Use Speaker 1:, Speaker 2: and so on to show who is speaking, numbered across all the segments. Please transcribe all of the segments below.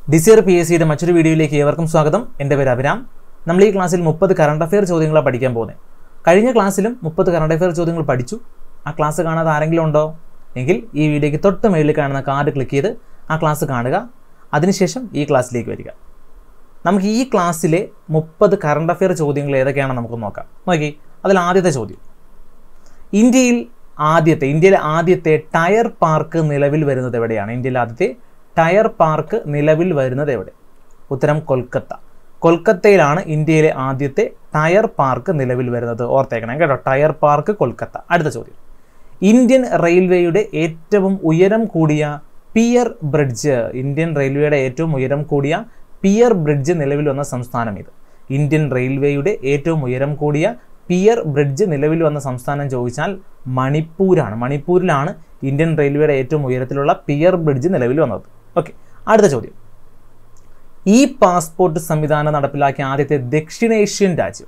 Speaker 1: desire P S സിയുടെ മറ്റൊരു വീഡിയോയിലേക്ക് ഏവർക്കും സ്വാഗതം എൻ്റെ പേര് അഭിരാം നമ്മൾ ഈ ക്ലാസ്സിൽ മുപ്പത് കറണ്ട് അഫെയർ ചോദ്യങ്ങളാണ് പഠിക്കാൻ പോകുന്നത് കഴിഞ്ഞ ക്ലാസ്സിലും മുപ്പത് കറണ്ട് അഫെയർ ചോദ്യങ്ങൾ പഠിച്ചു ആ ക്ലാസ് കാണാതെ ആരെങ്കിലും ഉണ്ടോ എങ്കിൽ ഈ വീഡിയോയ്ക്ക് തൊട്ട് മേളിൽ കാണുന്ന കാർഡ് ക്ലിക്ക് ചെയ്ത് ആ ക്ലാസ് കാണുക അതിനുശേഷം ഈ ക്ലാസ്സിലേക്ക് വരിക നമുക്ക് ഈ ക്ലാസ്സിലെ മുപ്പത് കറണ്ട് അഫെയർ ചോദ്യങ്ങൾ ഏതൊക്കെയാണെന്ന് നമുക്ക് നോക്കാം നോക്കി അതിൽ ആദ്യത്തെ ചോദ്യം ഇന്ത്യയിൽ ആദ്യത്തെ ഇന്ത്യയിലെ ആദ്യത്തെ ടയർ പാർക്ക് നിലവിൽ വരുന്നത് എവിടെയാണ് ഇന്ത്യയിലെ ആദ്യത്തെ ടയർ പാർക്ക് നിലവിൽ വരുന്നത് എവിടെ ഉത്തരം കൊൽക്കത്ത കൊൽക്കത്തയിലാണ് ഇന്ത്യയിലെ ആദ്യത്തെ ടയർ പാർക്ക് നിലവിൽ വരുന്നത് ഓർത്തേക്കണം കേട്ടോ ടയർ പാർക്ക് കൊൽക്കത്ത അടുത്ത ചോദ്യം ഇന്ത്യൻ റെയിൽവേയുടെ ഏറ്റവും ഉയരം കൂടിയ പിയർ ബ്രിഡ്ജ് ഇന്ത്യൻ റെയിൽവേയുടെ ഏറ്റവും ഉയരം കൂടിയ പിയർ ബ്രിഡ്ജ് നിലവിൽ വന്ന സംസ്ഥാനം ഇത് ഇന്ത്യൻ റെയിൽവേയുടെ ഏറ്റവും ഉയരം കൂടിയ പിയർ ബ്രിഡ്ജ് നിലവിൽ വന്ന സംസ്ഥാനം ചോദിച്ചാൽ മണിപ്പൂരാണ് മണിപ്പൂരിലാണ് ഇന്ത്യൻ റെയിൽവേയുടെ ഏറ്റവും ഉയരത്തിലുള്ള പിയർ ബ്രിഡ്ജ് നിലവിൽ വന്നത് ഓക്കെ അടുത്ത ചോദ്യം ഈ പാസ്പോർട്ട് സംവിധാനം നടപ്പിലാക്കിയ ആദ്യത്തെ ദക്ഷിണേഷ്യൻ രാജ്യം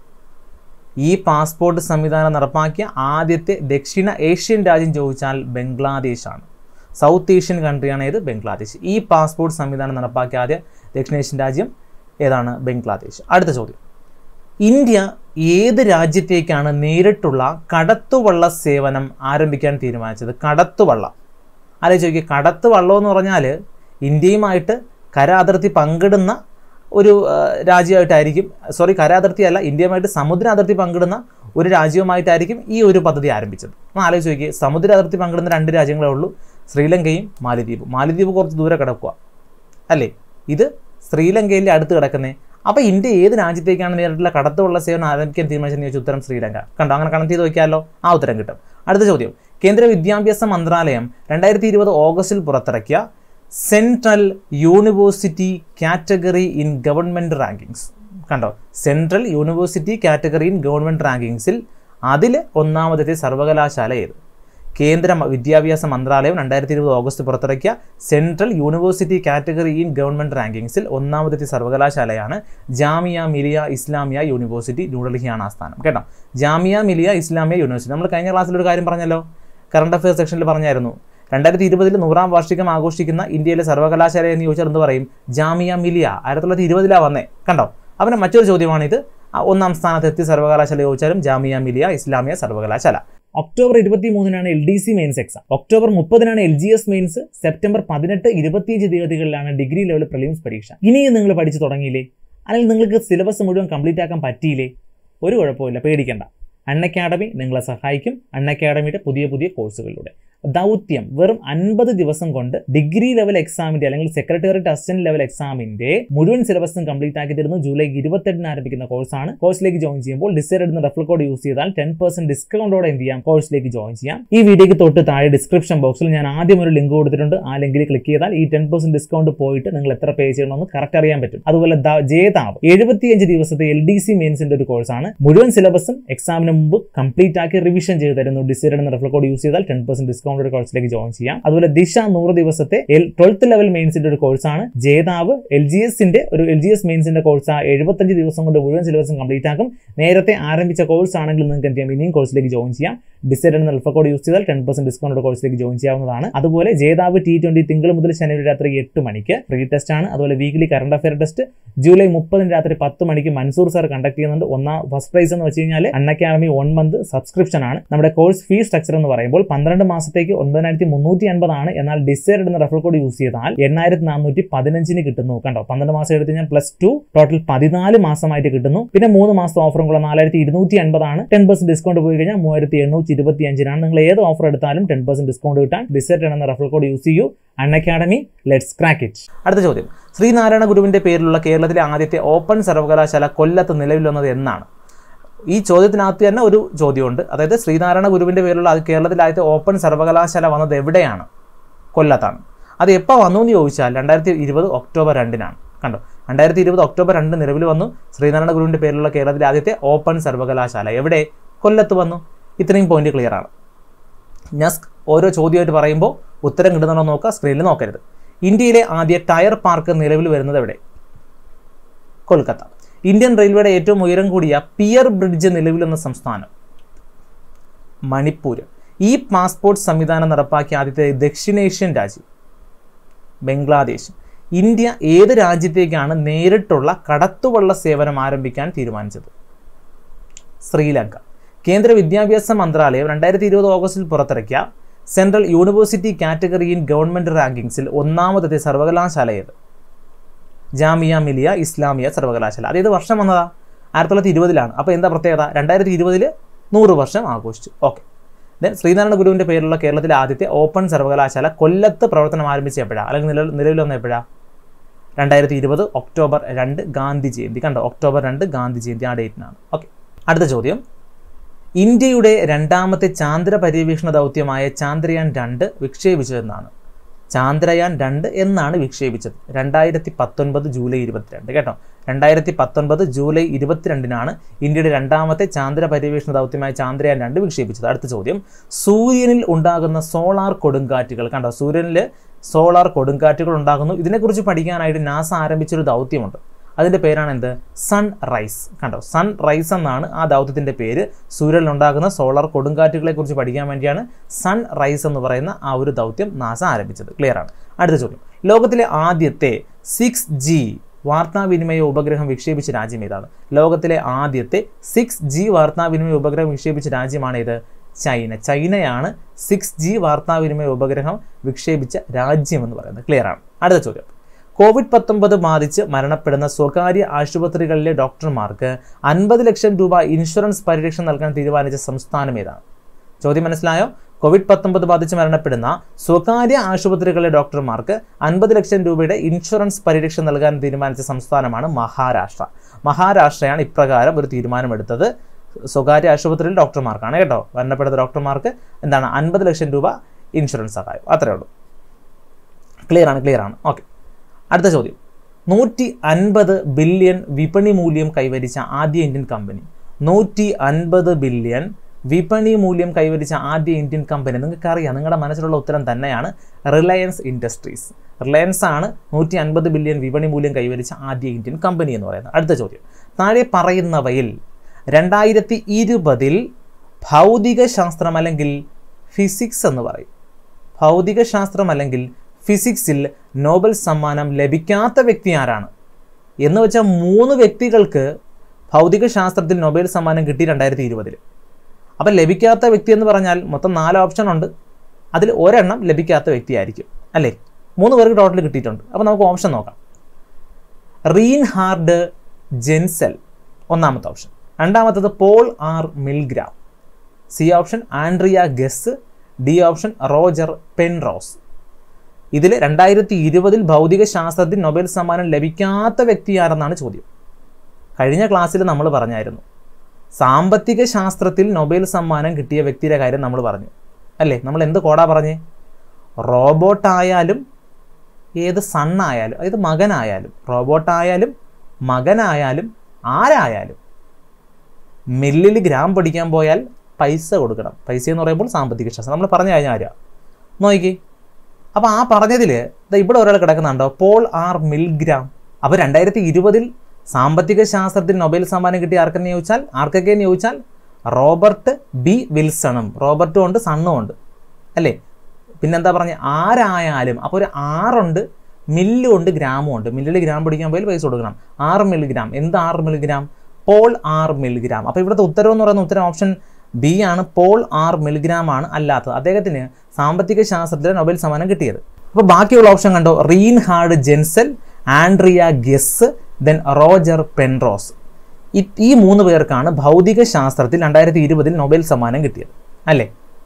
Speaker 1: ഈ പാസ്പോർട്ട് സംവിധാനം നടപ്പാക്കിയ ആദ്യത്തെ ദക്ഷിണ ഏഷ്യൻ രാജ്യം ചോദിച്ചാൽ ബംഗ്ലാദേശാണ് സൗത്ത് ഏഷ്യൻ കൺട്രിയാണ് ഏത് ബംഗ്ലാദേശ് ഈ പാസ്പോർട്ട് സംവിധാനം നടപ്പാക്കിയ ആദ്യ ദക്ഷിണേഷ്യൻ രാജ്യം ഏതാണ് ബംഗ്ലാദേശ് അടുത്ത ചോദ്യം ഇന്ത്യ ഏത് രാജ്യത്തേക്കാണ് നേരിട്ടുള്ള കടത്തുവള്ള സേവനം ആരംഭിക്കാൻ തീരുമാനിച്ചത് കടത്തുവള്ളം ആലോചിച്ച് നോക്കി കടത്തുവള്ളം എന്ന് പറഞ്ഞാൽ ഇന്ത്യയുമായിട്ട് കര അതിർത്തി പങ്കിടുന്ന ഒരു ആ, രാജ്യമായിട്ടായിരിക്കും സോറി കര അതിർത്തി അല്ല ഇന്ത്യയുമായിട്ട് സമുദ്ര അതിർത്തി പങ്കിടുന്ന ഒരു രാജ്യവുമായിട്ടായിരിക്കും ഈ ഒരു പദ്ധതി ആരംഭിച്ചത് ഒന്ന് ആലോചിച്ച് നോക്കി സമുദ്ര അതിർത്തി പങ്കിടുന്ന രണ്ട് രാജ്യങ്ങളേ ഉള്ളൂ ശ്രീലങ്കയും മാലിദ്വീപും മാലിദ്വീപ് കുറച്ച് ദൂരെ കിടക്കുക അല്ലേ ഇത് ശ്രീലങ്കയിലെ അടുത്ത് കിടക്കുന്നേ അപ്പോൾ ഇന്ത്യ ഏത് രാജ്യത്തേക്കാണ് നേരിട്ടുള്ള കടത്തുള്ള സേവനം ആരംഭിക്കാൻ തീരുമാനിച്ചെന്ന് ചോദിച്ചാൽ ഉത്തരം ശ്രീലങ്ക കണ്ടോ അങ്ങനെ കണക്ട് ചെയ്ത് നോക്കിയാലോ ആ ഉത്തരം കിട്ടും അടുത്ത ചോദ്യം കേന്ദ്ര വിദ്യാഭ്യാസ മന്ത്രാലയം രണ്ടായിരത്തി ഇരുപത് ഓഗസ്റ്റിൽ പുറത്തിറക്കിയ central university category in government rankings കണ്ടോ central university category in government റാങ്കിങ്സിൽ അതിൽ ഒന്നാമത്തെ സർവകലാശാല ഏത് കേന്ദ്ര മ- വിദ്യാഭ്യാസ മന്ത്രാലയം രണ്ടായിരത്തി ഇരുപത് ഓഗസ്റ്റ് പുറത്തിറക്കിയ central university category in government റാങ്കിങ്സിൽ ഒന്നാമത്തെ സർവകലാശാലയാണ് ജാമിയ മിലിയ ഇസ്ലാമിയ യൂണിവേഴ്സിറ്റി ന്യൂഡൽഹിയാണ് ആസ്ഥാനം കേട്ടോ ജാമിയ മിലിയ ഇസ്ലാമിയ യൂണിവേഴ്സിറ്റി നമ്മൾ കഴിഞ്ഞ ക്ലാസ്സിൽ ഒരു കാര്യം പറഞ്ഞല്ലോ കറണ്ട് അഫയേഴ്സ് സെക്ഷനിൽ പറഞ്ഞായിരുന്നു രണ്ടായിരത്തി ഇരുപതിൽ നൂറാം വാർഷികം ആഘോഷിക്കുന്ന ഇന്ത്യയിലെ സർവകലാശാല എന്ന് ചോദിച്ചാൽ എന്ത് പറയും ജാമിയ മിലിയ ആയിരത്തി തൊള്ളായിരത്തി ഇരുപതിലാണ് വന്നേ കണ്ടോ അവൻ്റെ മറ്റൊരു ചോദ്യമാണിത് ആ ഒന്നാം സ്ഥാനത്ത് എത്തി സർവകലാശാല ചോദിച്ചാലും ജാമിയ മിലിയ ഇസ്ലാമിയ സർവകലാശാല ഒക്ടോബർ ഇരുപത്തി മൂന്നിനാണ് L D C mains exam October മുപ്പതിനാണ് L G S mains September പതിനെട്ട് ഇരുപത്തിയഞ്ച് തീയതികളിലാണ് ഡിഗ്രി ലെവൽ പ്രിലിംസ് പരീക്ഷ ഇനിയും നിങ്ങൾ പഠിച്ചു തുടങ്ങിയില്ലേ അല്ലെങ്കിൽ നിങ്ങൾക്ക് സിലബസ് മുഴുവൻ കംപ്ലീറ്റ് ആക്കാൻ പറ്റിയില്ലേ ഒരു കുഴപ്പമില്ല പേടിക്കണ്ട അൺ അക്കാഡമി നിങ്ങളെ സഹായിക്കും അൺ അക്കാഡമിയുടെ പുതിയ പുതിയ കോഴ്സുകളിലൂടെ ദൗത്യം വെറും അൻപത് ദിവസം കൊണ്ട് ഡിഗ്രി ലെവൽ എക്സാമിന്റെ അല്ലെങ്കിൽ സെക്രട്ടേറിയറ്റ് അസിസ്റ്റന്റ് ലെവൽ എക്സാമിന്റെ മുഴുവൻ സിലബസും കംപ്ലീറ്റ് ആക്കി തരുന്നു ജൂലൈ ഇരുപത്തെട്ടിന് ആരംഭിക്കുന്ന കോഴ്സാണ് കോഴ്സിലേക്ക് ജോയിൻ ചെയ്യുമ്പോൾ ഡിസൈഡ് എന്ന റെഫർ കോഡ് യൂസ് ചെയ്താൽ ടെൻ പെർസെന്റ് ഡിസ്കൗണ്ടോടെ എന്ത് ചെയ്യാം കോഴ്സിലേക്ക് ജോയിൻ ചെയ്യാം ഈ വീഡിയോക്ക് തൊട്ട് താഴെ ഡിസ്ക്രിപ്ഷൻ ബോക്സിൽ ഞാൻ ആദ്യം ഒരു ലിങ്ക് കൊടുത്തിട്ടുണ്ട് ആ ലിങ്കിൽ ക്ലിക്ക് ചെയ്താൽ ഈ ടെൻ പെർസെന്റ് ഡിസ്കൗണ്ട് പോയിട്ട് നിങ്ങൾ എത്ര പേ ചെയ്യണമെന്ന് കറക്റ്റ് അറിയാൻ പറ്റും അതുപോലെ ദ- ജേതാവ് എഴുപത്തിയഞ്ച് ദിവസത്തെ എൽ ഡി സി മെയിൻസിന്റെ ഒരു കോഴ്സാണ് മുഴുവൻ സിലബസും എക്സാമിന് മുമ്പ് കംപ്ലീറ്റ് ആക്കി റിവിഷൻ ചെയ്ത് തരുന്നു ഡിസൈഡ് എന്ന റെഫർ കോഡ് യൂസ് ചെയ്താൽ ടെൻ പെർസെന്റ് ഡിസ്കൗണ്ട് കോഴ്സിലേക്ക് ജോയിൻ ചെയ്യാം അതുപോലെ ദിശ നൂറ് ദിവസത്തെ ട്വൽത്ത് ലെവൽ മെയിൻസിന്റെ ഒരു കോഴ്സാണ് ജേതാവ് എൽ ജി എസിന്റെ ഒരു എൽ ജി എസ് മെയിൻസിന്റെ കോഴ്സ് എഴുപത്തഞ്ച് ദിവസം കൊണ്ട് മുഴുവൻ സിലബസും കംപ്ലീറ്റ് ആക്കും നേരത്തെ ആരംഭിച്ച കോഴ്സ് ആണെങ്കിൽ നിങ്ങൾക്ക് എന്ത് ചെയ്യാം ഇനിയും കോഴ്സിലേക്ക് ജോയിൻ ചെയ്യാം ഡിസൈഡ് എന്ന റെഫർ കോഡ് യൂസ് ചെയ്താൽ ടെൻ പെർസെന്റ് ഡിസ്കൗണ്ട് കോഴ്സിലേക്ക് ജോയിൻ ചെയ്യാവുന്നതാണ് അതുപോലെ ജേതാവ് ടി ട്വന്റി തിങ്കൾ മുതൽ ശനി വരെ രാത്രി എട്ട് മണിക്ക് ഫ്രീ ടെസ്റ്റ് ആണ് അതുപോലെ weekly current affair test July മുപ്പതിന് രാത്രി പത്ത് മണിക്ക് മൻസൂർ സാർ കണ്ടക്ട് ചെയ്യുന്നുണ്ട് ഒന്നാം ഫസ്റ്റ് പ്രൈസ് എന്ന് വെച്ച് കഴിഞ്ഞാൽ Unacademy one month subscription ആണ് നമ്മുടെ കോഴ്സ് ഫീസ് സ്ട്രക്ചർ എന്ന് പറയുമ്പോൾ പന്ത്രണ്ട് മാസത്തേക്ക് ഒൻപതിനായിരത്തി മുന്നൂറ്റി അൻപതാണ് എന്നാൽ ഡിസൈഡ് എന്ന റെഫർ കോഡ് യൂസ് ചെയ്താൽ എണ്ണായിരത്തി നാനൂറ്റി പതിനഞ്ചിന് കിട്ടുന്നു കണ്ടോ പന്ത്രണ്ട് മാസം എടുത്ത് കഴിഞ്ഞാൽ പ്ലസ് ടു ടോട്ടൽ പതിനാല് മാസമായിട്ട് കിട്ടുന്നു പിന്നെ മൂന്ന് മാസത്തെ ഓഫറും കൂടെ നാലായിരത്തി ഇരുന്നൂറ്റി അൻപതാണ് ടെൻ പെർസെന്റ് ഡിസ്കൗണ്ട് പോയി കഴിഞ്ഞാൽ മൂവായിരത്തി എണ്ണൂറ്റി ഇരുപത്തി അഞ്ചിനാണ് നിങ്ങൾ ഏത് ഓഫർ എടുത്താലും ടെൻ പെർസെന്റ് ഡിസ്കൗണ്ട് കിട്ടാൻ ഡിസൈഡ് എന്ന റെഫർ കോഡ് യൂസ് ചെയ്യൂ Unacademy let's crack it അടുത്ത ചോദ്യം ശ്രീനാരായണ ഗുരുവിന്റെ പേരിലുള്ള കേരളത്തിലെ ആദ്യത്തെ ഓപ്പൺ സർവകലാശാല കൊല്ലത്ത് നിലവിൽ വന്നത് എന്നാണ് ഈ ചോദ്യത്തിനകത്ത് തന്നെ ഒരു ചോദ്യമുണ്ട് അതായത് ശ്രീനാരായണ ഗുരുവിന്റെ പേരിലുള്ള അത് കേരളത്തിലെ ആദ്യത്തെ ഓപ്പൺ സർവകലാശാല വന്നത് എവിടെയാണ് കൊല്ലത്താണ് അത് എപ്പോൾ വന്നു എന്ന് ചോദിച്ചാൽ രണ്ടായിരത്തി ഇരുപത് ഒക്ടോബർ രണ്ടിനാണ് കണ്ടോ രണ്ടായിരത്തി ഇരുപത് ഒക്ടോബർ രണ്ട് നിലവിൽ വന്നു ശ്രീനാരായണ ഗുരുവിന്റെ പേരിലുള്ള കേരളത്തിലെ ആദ്യത്തെ ഓപ്പൺ സർവകലാശാല എവിടെ കൊല്ലത്ത് വന്നു ഇത്രയും പോയിന്റ് ക്ലിയർ ആണ് ഞാൻ സ് ഓരോ ചോദ്യമായിട്ട് പറയുമ്പോൾ ഉത്തരം കിട്ടുന്നുണ്ടോ നോക്കുക സ്ക്രീനിൽ നോക്കരുത് ഇന്ത്യയിലെ ആദ്യ ടയർ പാർക്ക് നിലവിൽ വരുന്നത് എവിടെ കൊൽക്കത്ത ഇന്ത്യൻ റെയിൽവേയുടെ ഏറ്റവും ഉയരം കൂടിയ പിയർ ബ്രിഡ്ജ് നിലവിൽ വന്ന സംസ്ഥാനം മണിപ്പൂർ ഈ പാസ്പോർട്ട് സംവിധാനം നടപ്പാക്കിയ ആദ്യത്തെ ദക്ഷിണേഷ്യൻ രാജ്യം ബംഗ്ലാദേശ് ഇന്ത്യ ഏത് രാജ്യത്തേക്കാണ് നേരിട്ടുള്ള കടത്തുവള്ള സേവനം ആരംഭിക്കാൻ തീരുമാനിച്ചത് ശ്രീലങ്ക കേന്ദ്ര വിദ്യാഭ്യാസ മന്ത്രാലയം രണ്ടായിരത്തി ഇരുപത് ഓഗസ്റ്റിൽ പുറത്തിറക്കിയ central university category in government റാങ്കിങ്സിൽ ഒന്നാമതെത്തിയ സർവകലാശാല ഏത് ജാമിയ മിലിയ ഇസ്ലാമിയ സർവകലാശാല അതേത് വർഷം വന്നതാ ആയിരത്തി തൊള്ളായിരത്തി ഇരുപതിലാണ് അപ്പോൾ എന്താ പ്രത്യേകത രണ്ടായിരത്തി ഇരുപതിൽ നൂറ് വർഷം ആഘോഷിച്ചു ഓക്കെ ദെൻ ശ്രീനാരായണ ഗുരുവിൻ്റെ പേരിലുള്ള കേരളത്തിലെ ആദ്യത്തെ ഓപ്പൺ സർവകലാശാല കൊല്ലത്ത് പ്രവർത്തനം ആരംഭിച്ച എപ്പോഴാണ് അല്ലെങ്കിൽ നിലവിൽ നിലവിൽ വന്ന എപ്പോഴാണ് രണ്ടായിരത്തി ഇരുപത് ഒക്ടോബർ രണ്ട് ഗാന്ധി ജയന്തി കണ്ടോ ഒക്ടോബർ രണ്ട് ഗാന്ധി ജയന്തി ആ ഡേറ്റിനാണ് ഓക്കെ അടുത്ത ചോദ്യം ഇന്ത്യയുടെ രണ്ടാമത്തെ ചാന്ദ്ര പര്യവേഷണ ദൗത്യമായ ചാന്ദ്രയാൻ രണ്ട് വിക്ഷേപിച്ചതെന്നാണ് ചാന്ദ്രയാൻ രണ്ട് എന്നാണ് വിക്ഷേപിച്ചത് രണ്ടായിരത്തി പത്തൊൻപത് ജൂലൈ ഇരുപത്തിരണ്ട് കേട്ടോ രണ്ടായിരത്തി പത്തൊൻപത് ജൂലൈ ഇരുപത്തിരണ്ടിനാണ് ഇന്ത്യയുടെ രണ്ടാമത്തെ ചാന്ദ്ര പര്യവേഷണ ദൗത്യമായ ചാന്ദ്രയാൻ രണ്ട് വിക്ഷേപിച്ചത് അടുത്ത ചോദ്യം സൂര്യനിൽ ഉണ്ടാകുന്ന സോളാർ കൊടുങ്കാറ്റുകൾ കണ്ടോ സൂര്യനിൽ സോളാർ കൊടുങ്കാറ്റുകൾ ഉണ്ടാകുന്നു ഇതിനെക്കുറിച്ച് പഠിക്കാനായിട്ട് നാസ ആരംഭിച്ചൊരു ദൗത്യമുണ്ട് അതിൻ്റെ പേരാണ് എന്ത് സൺ റൈസ് കണ്ടോ സൺ റൈസ് എന്നാണ് ആ ദൗത്യത്തിൻ്റെ പേര് സൂര്യനിൽ ഉണ്ടാകുന്ന സോളാർ കൊടുങ്കാറ്റുകളെ കുറിച്ച് പഠിക്കാൻ വേണ്ടിയാണ് സൺ റൈസ് എന്ന് പറയുന്ന ആ ഒരു ദൗത്യം നാസ ആരംഭിച്ചത് ക്ലിയർ ആണ് അടുത്ത ചോദ്യം ലോകത്തിലെ ആദ്യത്തെ സിക്സ് ജി വാർത്താവിനിമയ ഉപഗ്രഹം വിക്ഷേപിച്ച രാജ്യം ഏതാണ് ലോകത്തിലെ ആദ്യത്തെ സിക്സ് ജി വാർത്താവിനിമയ ഉപഗ്രഹം വിക്ഷേപിച്ച രാജ്യമാണ് ഇത് ചൈന ചൈനയാണ് സിക്സ് ജി വാർത്താവിനിമയ ഉപഗ്രഹം വിക്ഷേപിച്ച രാജ്യം എന്ന് പറയുന്നത് ക്ലിയർ ആണ് അടുത്ത ചോദ്യം കോവിഡ് പത്തൊമ്പത് ബാധിച്ച് മരണപ്പെടുന്ന സ്വകാര്യ ആശുപത്രികളിലെ ഡോക്ടർമാർക്ക് അൻപത് ലക്ഷം രൂപ ഇൻഷുറൻസ് പരിരക്ഷ നൽകാൻ തീരുമാനിച്ച സംസ്ഥാനം ഏതാണ് ചോദ്യം മനസ്സിലായോ കോവിഡ് പത്തൊമ്പത് ബാധിച്ച് മരണപ്പെടുന്ന സ്വകാര്യ ആശുപത്രികളിലെ ഡോക്ടർമാർക്ക് അൻപത് ലക്ഷം രൂപയുടെ ഇൻഷുറൻസ് പരിരക്ഷ നൽകാൻ തീരുമാനിച്ച സംസ്ഥാനമാണ് മഹാരാഷ്ട്ര മഹാരാഷ്ട്രയാണ് ഇപ്രകാരം ഒരു തീരുമാനമെടുത്തത് സ്വകാര്യ ആശുപത്രിയിൽ ഡോക്ടർമാർക്കാണ് കേട്ടോ മരണപ്പെടുന്ന ഡോക്ടർമാർക്ക് എന്താണ് അൻപത് ലക്ഷം രൂപ ഇൻഷുറൻസ് സഹായം അത്രേ ഉള്ളൂ ക്ലിയർ ആണ് ക്ലിയർ ആണ് ഓക്കെ അടുത്ത ചോദ്യം നൂറ്റി അൻപത് ബില്യൺ വിപണി മൂല്യം കൈവരിച്ച ആദ്യ ഇന്ത്യൻ കമ്പനി നൂറ്റി അൻപത് ബില്യൺ വിപണി മൂല്യം കൈവരിച്ച ആദ്യ ഇന്ത്യൻ കമ്പനി നിങ്ങൾക്ക് അറിയാം നിങ്ങളുടെ മനസ്സിലുള്ള ഉത്തരം തന്നെയാണ് റിലയൻസ് ഇൻഡസ്ട്രീസ് റിലയൻസ് ആണ് നൂറ്റി അൻപത് ബില്യൺ വിപണി മൂല്യം കൈവരിച്ച ആദ്യ ഇന്ത്യൻ കമ്പനി എന്ന് പറയുന്നത് അടുത്ത ചോദ്യം താഴെ പറയുന്നവയിൽ രണ്ടായിരത്തി ഇരുപതിൽ ഭൗതിക ശാസ്ത്രം അല്ലെങ്കിൽ ഫിസിക്സ് എന്ന് പറയും ഭൗതിക ശാസ്ത്രം അല്ലെങ്കിൽ ഫിസിക്സിൽ നോബൽ സമ്മാനം ലഭിക്കാത്ത വ്യക്തി ആരാണ് എന്ന് വെച്ചാൽ മൂന്ന് വ്യക്തികൾക്ക് ഭൗതിക ശാസ്ത്രത്തിൽ നൊബേൽ സമ്മാനം കിട്ടി രണ്ടായിരത്തി ഇരുപതിൽ അപ്പം ലഭിക്കാത്ത വ്യക്തി എന്ന് പറഞ്ഞാൽ മൊത്തം നാല് ഓപ്ഷൻ ഉണ്ട് അതിൽ ഒരെണ്ണം ലഭിക്കാത്ത വ്യക്തിയായിരിക്കും അല്ലേ മൂന്ന് പേർക്ക് ടോട്ടൽ കിട്ടിയിട്ടുണ്ട് അപ്പോൾ നമുക്ക് ഓപ്ഷൻ നോക്കാം റീൻ ഹാർഡ് ജെൻസെൽ ഒന്നാമത്തെ ഓപ്ഷൻ രണ്ടാമത്തത് Paul R Milgram C option Andrea Ghez D option Roger Penrose ഇതിൽ രണ്ടായിരത്തി ഇരുപതിൽ ഭൗതിക ശാസ്ത്രത്തിൽ നൊബേൽ സമ്മാനം ലഭിക്കാത്ത വ്യക്തി ആരെന്നാണ് ചോദ്യം കഴിഞ്ഞ ക്ലാസ്സിൽ നമ്മൾ പറഞ്ഞായിരുന്നു സാമ്പത്തിക ശാസ്ത്രത്തിൽ നൊബേൽ സമ്മാനം കിട്ടിയ വ്യക്തിയുടെ കാര്യം നമ്മൾ പറഞ്ഞു അല്ലേ നമ്മൾ എന്ത് കോടാ പറഞ്ഞേ റോബോട്ടായാലും ഏത് സണ്ണായാലും അതായത് മകനായാലും റോബോട്ടായാലും മകനായാലും ആരായാലും മില്ലിൽ ഗ്രാം പഠിക്കാൻ പോയാൽ പൈസ കൊടുക്കണം പൈസ എന്ന് പറയുമ്പോൾ സാമ്പത്തിക ശാസ്ത്രം നമ്മൾ പറഞ്ഞു കഴിഞ്ഞ ആരാ നോക്കി അപ്പോൾ ആ പറഞ്ഞതിൽ ഇവിടെ ഒരാൾ കിടക്കുന്നുണ്ടോ പോൾ ആർ മിൽഗ്രാം അപ്പോൾ രണ്ടായിരത്തി ഇരുപതിൽ സാമ്പത്തിക ശാസ്ത്രത്തിൽ നൊബേൽ സമ്മാനം കിട്ടിയ ആർക്കെന്ന് ചോദിച്ചാൽ ആർക്കൊക്കെയെന്ന് ചോദിച്ചാൽ റോബർട്ട് ബി വിൽസണും റോബർട്ടും ഉണ്ട് സണ്ണും ഉണ്ട് അല്ലേ പിന്നെന്താ പറഞ്ഞ ആരായാലും അപ്പോൾ ഒരു ആറുണ്ട് മില്ലും ഉണ്ട് ഗ്രാമും ഉണ്ട് മില്ലിൽ ഗ്രാം പിടിക്കാൻ പോയാൽ പൈസ കൊടുക്കണം ആറ് മില്ലിഗ്രാം എന്ത് ആറ് മില്ലിഗ്രാം പോൾ ആർ മില്ലിഗ്രാം അപ്പോൾ ഇവിടുത്തെ ഉത്തരം എന്ന് പറയുന്ന ഉത്തരം ഓപ്ഷൻ ബി ആണ് പോൾ ആർ മിൽഗ്രാം ആണ് അല്ലാത്തത് അദ്ദേഹത്തിന് സാമ്പത്തിക ശാസ്ത്രത്തിൽ നൊബേൽ സമ്മാനം കിട്ടിയത് അപ്പോൾ ബാക്കിയുള്ള ഓപ്ഷൻ കണ്ടോ Reinhard Genzel Andrea Ghez then Roger Penrose ഈ മൂന്ന് പേർക്കാണ് ഭൗതിക ശാസ്ത്രത്തിൽ രണ്ടായിരത്തി ഇരുപതിൽ നൊബേൽ സമ്മാനം കിട്ടിയത് അല്ലേ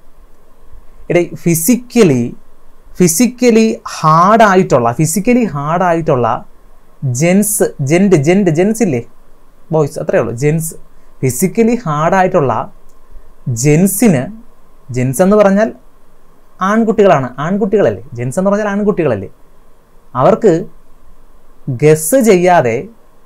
Speaker 1: ഇടേ ഫിസിക്കലി ഫിസിക്കലി ഹാർഡായിട്ടുള്ള ഫിസിക്കലി ഹാർഡായിട്ടുള്ള ജെൻസ് ജെൻഡ് ജെൻഡ് ജെൻസ് ഇല്ലേ ബോയ്സ് അത്രേ ഉള്ളൂ ജെൻസ് ഫിസിക്കലി ഹാർഡായിട്ടുള്ള ജെൻസിന് ജെൻസ് എന്ന് പറഞ്ഞാൽ ആൺകുട്ടികളാണ് ആൺകുട്ടികളല്ലേ ജെൻസ് എന്ന് പറഞ്ഞാൽ ആൺകുട്ടികളല്ലേ അവർക്ക് ഗസ് ചെയ്യാതെ